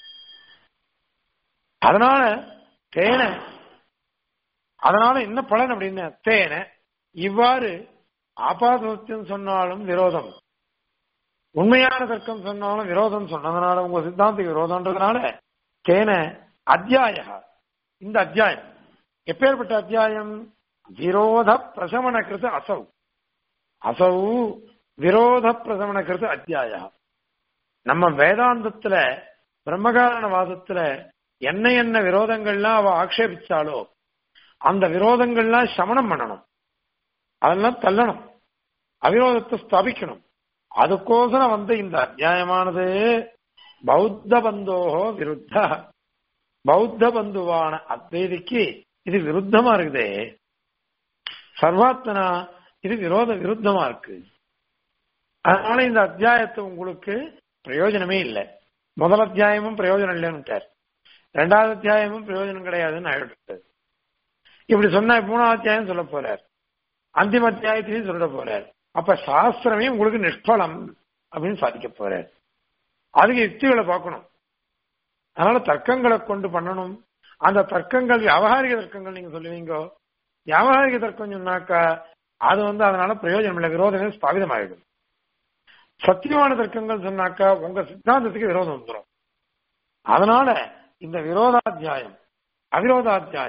அதனால தேன அதனால என்ன பலன் அப்படின்னு தேன இவ்வாறு ஆபாதத்தியம் சொன்னாலும் விரோதம் உண்மையான தர்க்கம் சொன்னாலும் விரோதம் சொன்னதுனால உங்க சித்தாந்தத்துக்கு விரோதம்ன்றதுனால தேன அத்தியாய இந்த அத்தியாயம் எப்பேற்பட்ட அத்தியாயம் விரோத பிரசமன கிருத்து அசௌ அசௌ விரோத பிரசமன கிருத்து அத்தியாய நம்ம வேதாந்தத்துல பிரம்மகாரணவாதத்துல என்ன என்ன விரோதங்கள்லாம் அவ ஆக்ஷேபிச்சாலோ அந்த விரோதங்கள்லாம் சமணம் பண்ணணும் அதெல்லாம் தள்ளணும் அவிரோதத்தை ஸ்தாபிக்கணும் அதுக்கோசரம் வந்து இந்த அத்தியாயமானது பௌத்த பந்தோகோ விருத்த பௌத்த பந்துவான அத்வைதிக்கு இது விருத்தமா இருக்குதே சர்வாத்மனா இது விரோத விருத்தமா இருக்கு அதனால இந்த அத்தியாயத்தை உங்களுக்கு பிரயோஜனமே இல்லை முதல் அத்தியாயமும் பிரயோஜனம் இல்லைன்னு ரெண்டாவது அத்தியாயமும் பிரயோஜனம் கிடையாதுன்னு ஆயிட்டு இப்படி சொன்னா மூணாவது அத்தியாயம் சொல்ல போறார் அந்திம அத்தியாயத்திலையும் சொல்ல போறார் அப்ப சாஸ்திரமே உங்களுக்கு நிஷ்பலம் அப்படின்னு சாதிக்க போறார் அதுக்கு யுக்திகளை பார்க்கணும் அதனால தர்க்கங்களை கொண்டு பண்ணணும் அந்த தர்க்கங்கள் வியாபாரிக தர்க்கங்கள் நீங்க சொல்லுவீங்க வியாபாரிக தர்க்கம் சொன்னாக்கா அது வந்து அதனால பிரயோஜனம் இல்லை விரோதமே ஸ்தாபிதமாயிடும் சத்தியமான தர்க்கங்கள் சொன்னாக்கா உங்க சித்தாந்தத்துக்கு விரோதம் வந்துடும் அதனால இந்த விரோதாத்தியாயம் அவிரோதாத்தியாயம்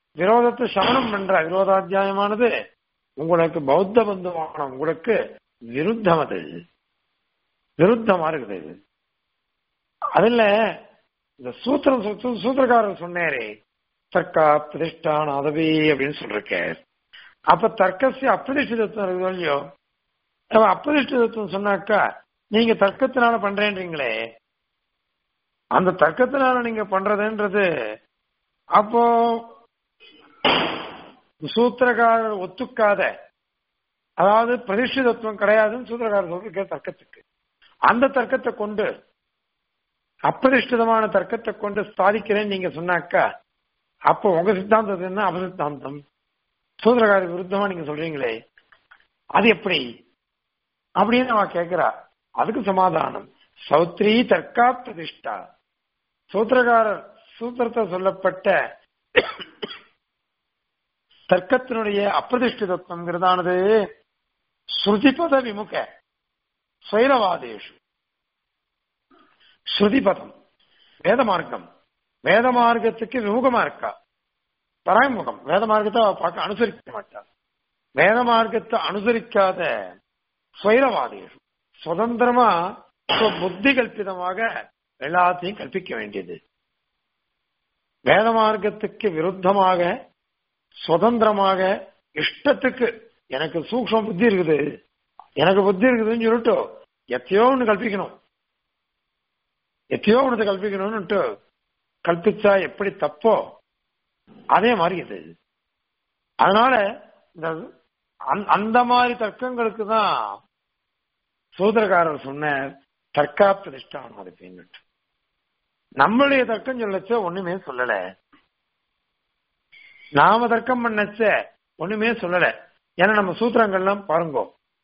விரோதத்தை சமனம் பண்ற விரோதாத்தியாயமானது உங்களுக்கு பௌத்த பந்துவான உங்களுக்கு விருத்தம் அது விருத்தமா இருக்குது இது அதுல இந்த சூத்திரம் சூ- சூத்திரக்காரர் சொன்னாரே தர்க்கா பிரதிஷ்டான அதவி அப்படின்னு சொல்லிருக்கார் அப்ப தர்க்கசிய அப்பிரதிஷ்டிதத்துவம் இருக்குது இல்லையோ அப்ப அப்பிரதிஷ்டிதத்துவம் சொன்னாக்கா நீங்க தர்க்கத்தினால பண்றேன்றீங்களே அந்த தர்க்கத்தினால நீங்க பண்றதுன்றது அப்போ சூத்திரக்காரர் ஒத்துக்காத அதாவது பிரதிஷ்டிதத்துவம் கிடையாதுன்னு சூத்திரக்காரர் சொல்லிருக்க தர்க்கத்துக்கு அந்த தர்க்கத்தை கொண்டு அப்பிரதிஷ்டிதமான தர்க்கத்தை கொண்டு சாதிக்கிறேன்னு நீங்க சொன்னாக்கா அப்போ உங்க சித்தாந்தம் என்ன அபசித்தாந்தம் சூத்திரகார விருத்தமா நீங்க சொல்றீங்களே அது எப்படி அப்படின்னு அவன் கேட்கிறா அதுக்கு சமாதானம் சௌத்ரி தர்க்கா பிரதிஷ்டா சூத்திரகாரர் சூத்திரத்தை சொல்லப்பட்ட தர்க்கத்தினுடைய அப்பிரதிஷ்டிதத்துவங்கிறதானது ஸ்ருதிபத விமுக ஸ்வைரவாதேஷு ஸ்ருதிபதம் வேத மார்க்கம் வேத மார்க்கத்துக்கு விமுகமா இருக்கா பராமுகம் வேத மார்க்கத்தை அவ பார்க்க அனுசரிக்க மாட்டார் வேத மார்க்கத்தை அனுசரிக்காத ஸ்வைரவாதிகள் சுதந்திரமா ஸ்வ புத்தி கல்பிதமாக எல்லாத்தையும் கற்பிக்க வேண்டியது வேத மார்க்கத்துக்கு விருத்தமாக சுதந்திரமாக இஷ்டத்துக்கு எனக்கு சூக்ஷ்ம புத்தி இருக்குது எனக்கு புத்தி இருக்குதுன்னு சொல்லிட்டு எத்தையோ ஒண்ணு கல்பிக்கணும் எத்தையோ ஒண்ணு கல்பிக்கணும்னுட்டு கல்பிச்சா எப்படி தப்போ அதே மாதிரி இது அதனால இந்த அந்த- அந்த மாதிரி தர்க்கங்களுக்கு தான் சூத்திரக்காரர் சொன்ன தர்க்கா பிரதிஷ்டானம் அது பின்னிட்டு நம்மளுடைய தர்க்கம் சொல்லச்ச ஒண்ணுமே சொல்லல நாம தர்க்கம் பண்ணச்ச ஒண்ணுமே சொல்லல ஏன்னா நம்ம சூத்திரங்கள்லாம் பாருங்கோ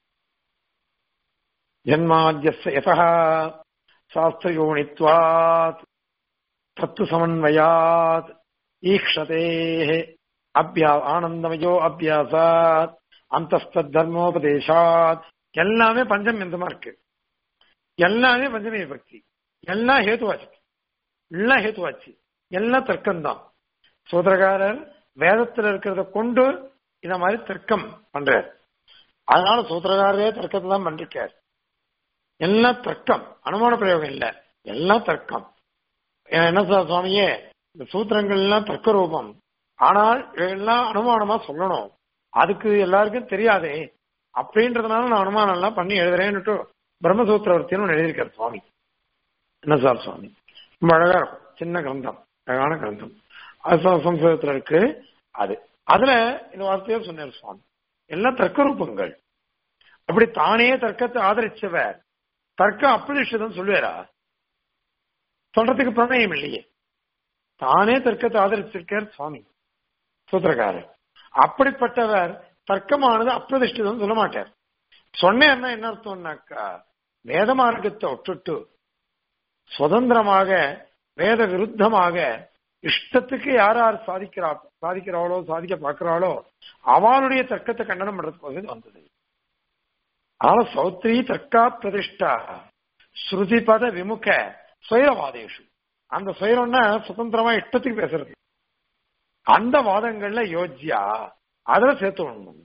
ஜன்மாத்தியஸ்ய யதா சாஸ்திரயோனித்வாத் தத்து சமன்வயாத் ஈக்ஷதே அபியா ஆனந்தமயோ அபியாசாத் அந்தஸ்த தர்மோபதேசாத் எல்லாமே பஞ்சம் எந்தமா இருக்கு எல்லாமே பஞ்சமி விபக்தி எல்லாம் ஹேத்துவாச்சு எல்லாம் ஹேத்துவாச்சு எல்லாம் தர்க்கம்தான் சூத்திரகாரர் வேதத்துல இருக்கிறத கொண்டு இந்த மாதிரி தர்க்கம் பண்றார் அதனால சூத்திரகாரரே தர்க்கத்தை தான் பண்ணிருக்கார் எல்லாம் தர்க்கம் அனுமான பிரயோகம் இல்ல எல்லாம் தர்க்கம் என்ன சார் சுவாமியே இந்த சூத்திரங்கள் எல்லாம் தர்க்க ரூபம் ஆனால் இவையெல்லாம் அனுமானமா சொல்லணும் அதுக்கு எல்லாருக்கும் தெரியாதே அப்படின்றதுனால நான் அனுமானம் எல்லாம் பண்ணி எழுதுறேன்னுட்டு பிரம்மசூத்திரவர்த்தின்னு ஒண்ணு எழுதியிருக்கார் சுவாமி என்ன சார் சுவாமி ரொம்ப அழகா இருக்கும் சின்ன கிரந்தம் அழகான கிரந்தம் அது ச- சம்ஸ்கிருதத்துல இருக்கு அது அதுல இந்த வார்த்தையை சொன்னார் சுவாமி எல்லாம் தர்க்க ரூபங்கள் அப்படி தானே தர்க்கத்தை ஆதரிச்சவர் தர்க்கம் அப்பிரதிஷ்டிதம் சொல்லுவாரா சொல்றதுக்கு பிரமேயம் இல்லையே தானே தர்க்கத்தை ஆதரிச்சிருக்கார் சுவாமி சூத்திரக்காரர் அப்படிப்பட்டவர் தர்க்கமானது அப்பிரதிஷ்டிதம் சொல்ல மாட்டார் சொன்னேன்னா என்ன அர்த்தம்னாக்கா வேத மார்க்கத்தை விட்டுட்டு சுதந்திரமாக வேத விருத்தமாக இஷ்டத்துக்கு யார் யார் சாதிக்கிறா சாதிக்கிறாளோ சாதிக்க பார்க்கிறாளோ அவளுடைய தர்க்கத்தை கண்டனம் பண்றதுக்கு இது வந்தது ஆனா சௌத்ரி தர்க்கா பிரதிஷ்டா ஸ்ருதிபத விமுக சுயவாதேஷு அந்த சுயம்னா சுதந்திரமா இஷ்டத்துக்கு பேசுறது அந்த வாதங்கள்ல யோஜ்யா அதுல சேர்த்து விடணும்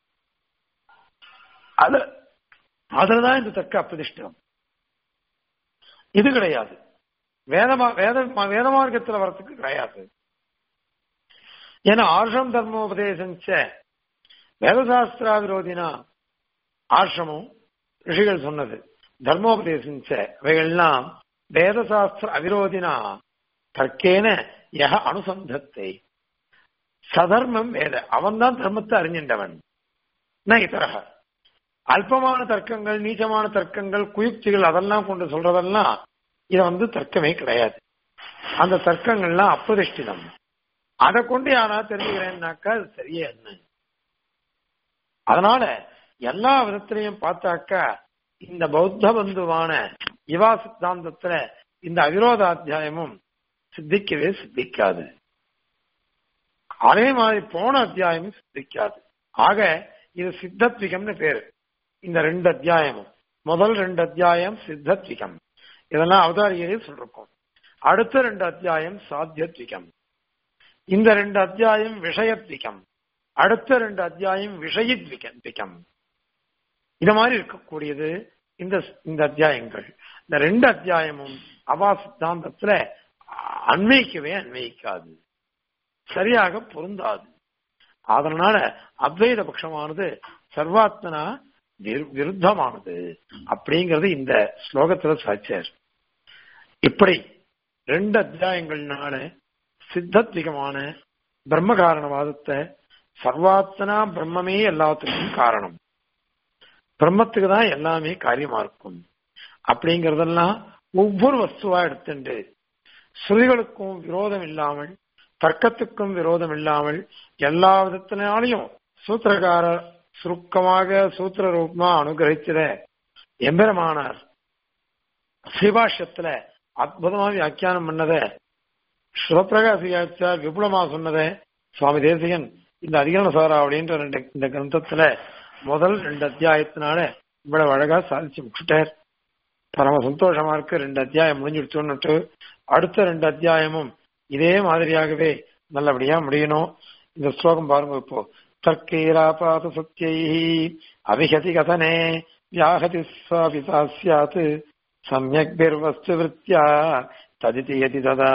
அது அதுலதான் இந்த தர்க்க அப்பிரதிஷ்டம் இது கிடையாது வேதமா வேத வேத மார்க்கத்துல வரத்துக்கு கிடையாது ஏன்னா ஆர்ஷம் தர்மோபதேசஞ்ச வேதசாஸ்திரா விரோதினா ஆசிரமம் ரிஷிகள் சொன்னது தர்மோபதேசஞ்ச இவைகள்லாம் வேதசாஸ்திர அவிரோதினா தர்க்கேன யக அனுசந்தத்தை சதர்மம் வேத அவன்தான் தர்மத்தை அறிஞ்சின்றவன் ந இதரக அல்பமான தர்க்கங்கள் நீச்சமான தர்க்கங்கள் குயுக்திகள் அதெல்லாம் கொண்டு சொல்றதெல்லாம் இத வந்து தர்க்கமே கிடையாது அந்த தர்க்கங்கள்லாம் அப்பிரதிஷ்டிதம் அதை கொண்டு யாரா தெரிஞ்சுக்கிறேன்னாக்கா அது சரியா என்ன அதனால எல்லா விதத்திலையும் பார்த்தாக்கா இந்த பௌத்த பந்துவான இவா சித்தாந்தத்துல இந்த அவிரோத அத்தியாயமும் சித்திக்கவே சித்திக்காது அதே மாதிரி போன அத்தியாயமும் சித்திக்காது ஆக இது சித்தத்விகம்னு பேரு இந்த ரெண்டு அத்தியாயமும் முதல் ரெண்டு அத்தியாயம் சித்தத்விகம் இதெல்லாம் அவதாரிகளே சொல்லிருக்கோம் அடுத்த ரெண்டு அத்தியாயம் சாத்தியத்விகம் இந்த ரெண்டு அத்தியாயம் விஷயத்விகம் அடுத்த ரெண்டு அத்தியாயம் விஷயித்விகம் இது மாதிரி இருக்கக்கூடியது இந்த இந்த அத்தியாயங்கள் இந்த ரெண்டு அத்தியாயமும் அவா சித்தாந்தத்துல அன்வைக்கவே அன்வைக்காது சரியாக பொருந்தாது அதனால அத்வைத பட்சமானது சர்வாத்மனா விருத்தமானது அப்படிங்கறது இந்த ஸ்லோகத்துல சாட்சியார் இப்படி ரெண்டு அத்தியாயங்கள்னால சித்தத்விகமான பிரம்ம காரணவாதத்தை சர்வாத்மனா பிரம்மமே எல்லாத்துக்கும் காரணம் பிரம்மத்துக்கு தான் எல்லாமே காரியமா இருக்கும் அப்படிங்கறதெல்லாம் ஒவ்வொரு வஸ்துவா எடுத்துண்டு ஸ்ருதிகளுக்கும் விரோதம் இல்லாமல் தர்க்கத்துக்கும் விரோதம் இல்லாமல் எல்லா விதத்தினாலையும் சூத்திரகாரர் சுருக்கமாக சூத்திர ரூபமா அனுகிரகிச்சிட எம்பெருமானார் ஸ்ரீபாஷ்யத்துல அற்புதமா வியாக்கியானம் பண்ணத சிவபிரகாசியாச்சார் விபுலமா சொன்னத சுவாமி தேசிகன் இந்த அதிகரண சாரா அப்படின்ற ரெண்டு இந்த கிரந்தத்துல முதல் ரெண்டு அத்தியாயத்தினால இவ்வளவு அழகா சாதிச்சு முடிச்சுட்டார் பரம சந்தோஷமா இருக்கு ரெண்டு அத்தியாயம் முடிஞ்சிடுச்சுன்னுட்டு அடுத்த ரெண்டு அத்தியாயமும் இதே மாதிரியாகவே நல்லபடியா முடியணும் இந்த ஸ்லோகம் பாருங்க இப்போ தர்க்கீராபாத சத்தியை அபிகதி கதனே வியாகதி சுவாபிதா சியாத் சமயக் பிர்வஸ்து விருத்தியா ததிதி யதி ததா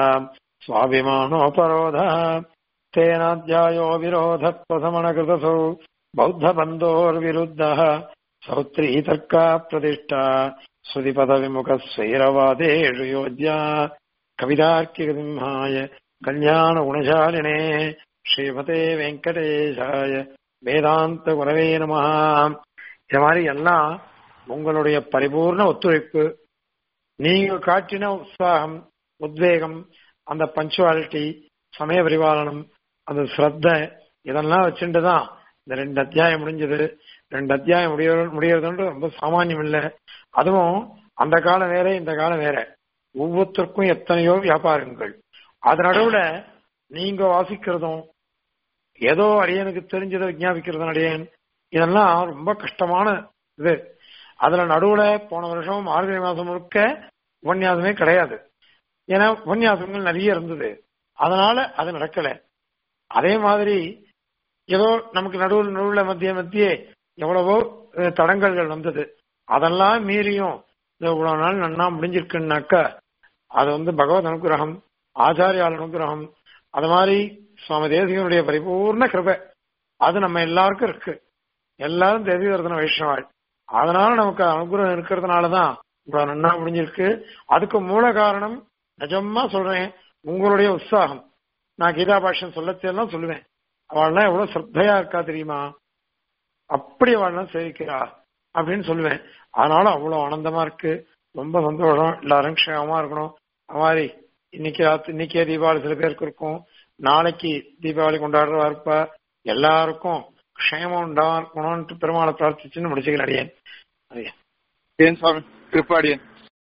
சுவாபிமானோபரோத தேனாத்தியாயோ விரோத பிரசமணகிருதசௌ பௌத்த பந்தோர்விருத்த சௌத்ரி தர்க்கா பிரதிஷ்டா ஸ்ருதிபத விமுக ஸ்வைரவாதேஷு யோத்யா கவிதார்க்கிகசிம்ஹாய கல்யாண குணசாலினே ஸ்ரீமதே வெங்கடேஷாய வேதாந்த குரவே நம இது மாதிரி எல்லாம் உங்களுடைய பரிபூர்ண ஒத்துழைப்பு நீங்க காட்டின உற்சாகம் உத்வேகம் அந்த பஞ்சுவாலிட்டி சமய பரிபாலனம் அந்த ஸ்ரத்த இதெல்லாம் வச்சுட்டு தான் இந்த ரெண்டு அத்தியாயம் முடிஞ்சது ரெண்டு அத்தியாயம் முடிய முடியறதுன்றது ரொம்ப சாமானியம் இல்லை அதுவும் அந்த காலம் வேற இந்த காலம் வேற ஒவ்வொருத்தருக்கும் எத்தனையோ வியாபாரங்கள் அது நடுவுல நீங்க வாசிக்கிறதும் ஏதோ அடியனுக்கு தெரிஞ்சதை விஞ்ஞாபிக்கிறதும் அடியன் இதெல்லாம் ரொம்ப கஷ்டமான இது அதுல நடுவுல போன வருஷம் மார்கழி மாசம் முழுக்க உபன்யாசமே கிடையாது ஏன்னா உபன்யாசங்கள் நிறைய இருந்தது அதனால அது நடக்கல அதே மாதிரி ஏதோ நமக்கு நடுவில் நடுவில் மத்திய மத்திய எவ்வளவோ தடங்கல்கள் வந்தது அதெல்லாம் மீறியும் இந்த இவ்வளவு நாள் நன்னா முடிஞ்சிருக்குன்னாக்கா அது வந்து பகவத் அனுகிரகம் ஆச்சாரியால் அனுகிரகம் அது மாதிரி சுவாமி தேசிகனுடைய பரிபூர்ண கிருபை அது நம்ம எல்லாருக்கும் இருக்கு எல்லாரும் தேசிகர்தன வைஷ்ணவாள் அதனால நமக்கு அனுகிரகம் இருக்கிறதுனாலதான் இவ்வளவு நன்னா முடிஞ்சிருக்கு அதுக்கு மூல காரணம் நிஜமா சொல்றேன் உங்களுடைய உற்சாகம் நான் கீதா பாஷ்யம் சொல்லத்தெல்லாம் சொல்லுவேன் அவள்லாம் எவ்வளவு சிரத்தையா இருக்கா தெரியுமா அப்படி அவள்லாம் சேவிக்கிறா அப்படின்னு சொல்லுவேன் அதனால அவ்வளவு ஆனந்தமா இருக்கு ரொம்ப சந்தோஷம் எல்லாரும் க்ஷேமமா இருக்கணும் அது மாதிரி இன்னைக்கு ராத்திரி இன்னைக்கே தீபாவளி சில பேருக்கு இருக்கும் நாளைக்கு தீபாவளி கொண்டாடுறவா இருப்பா எல்லாருக்கும் க்ஷேமம் உண்டா இருக்கணும்னு பெருமாளை பிரார்த்திச்சுன்னு முடிச்சுக்கிறேன் அடியேன் ಏನ್ ಸ್ವಾಮಿ ಕೃಪಾಡಿಯನ್